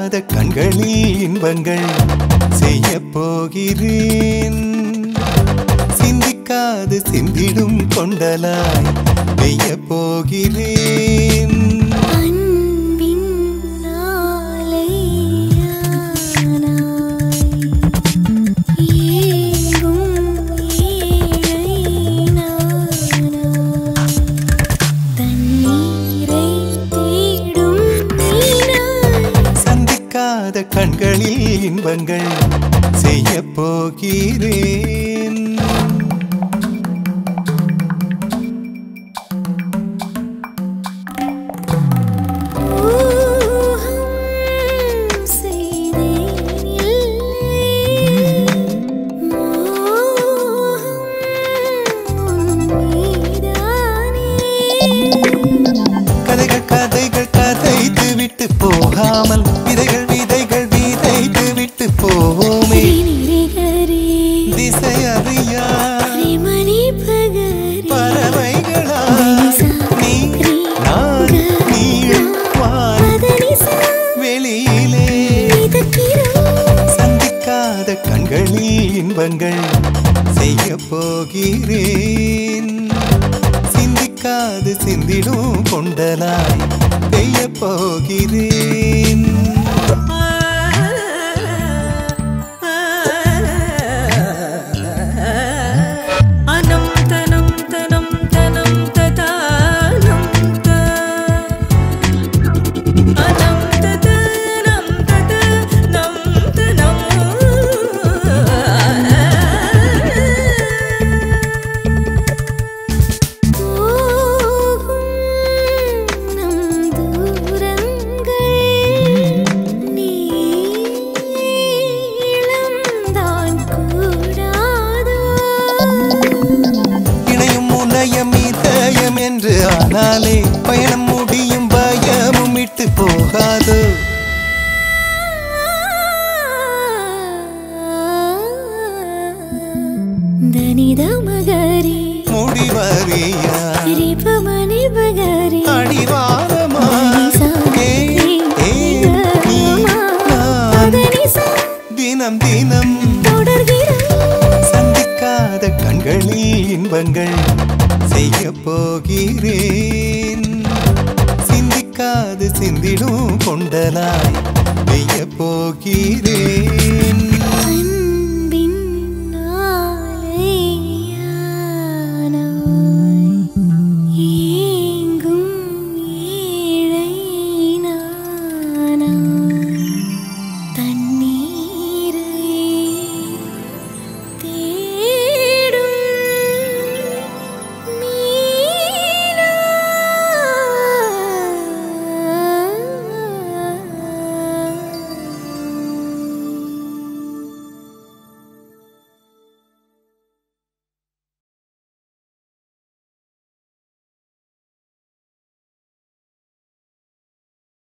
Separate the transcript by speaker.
Speaker 1: சிந்திக்காத கண்களில் இன்பங்கள் செய்ய போகிறேன் சிந்திக்காது சிந்திடும் கொண்டலாய் பெய்ய போகிறேன்
Speaker 2: அன்பின் ஆலையானாய் ஏங்கும் ஏழை நானாய் தண்ணீரை தேடும் மீனாய்
Speaker 1: சந்திக்காத கண்களில் இன்பங்கள் செய்ய போகிறேன்
Speaker 2: ஊகம் செய்தேன் இல்லை மோகம் உன் மீதானே
Speaker 1: கதைகள் கதைகள் கதைத்து விட்டு போகாமல் விதைகள் விதைகள் விதைத்து விட்டு போவோமே
Speaker 2: நிரிகரே
Speaker 1: திசை அறியா
Speaker 2: மணி பகரே
Speaker 1: பறவைகளாய் நீ நான் நீள் வான்
Speaker 2: பதனிசா
Speaker 1: வெளியிலே
Speaker 2: மிதக்கிறோம்
Speaker 1: சந்திக்காத கண்களில் இன்பங்கள் செய்ய போகிறேன் சிந்திக்காது சிந்திடும் கொண்டலாய் பெய்ய போகிறேன்
Speaker 3: அனம் தனம் தனம் தனம் ததானம் த அனம் ததனம் ததனம் தனம்
Speaker 2: போகும் நம் தூரங்கள் நீளம்தான் கூடாதோ
Speaker 1: இணையும் முனையம் இதயம் என்று ஆனாலே பயணம் முடியும் பயமும் விட்டு போகாது
Speaker 2: தனித மகரி
Speaker 1: முடிவறியா
Speaker 2: ரிபமணி பகரி
Speaker 1: அடிவாரமா ஏ, ஏ, நீ, நான் தினம் தினம் சந்திக்காத கண்களில் இன்பங்கள் செய்ய போகிறேன் சிந்திக்காது சிந்திடும் கொண்டலாய் பெய்ய போகிறேன்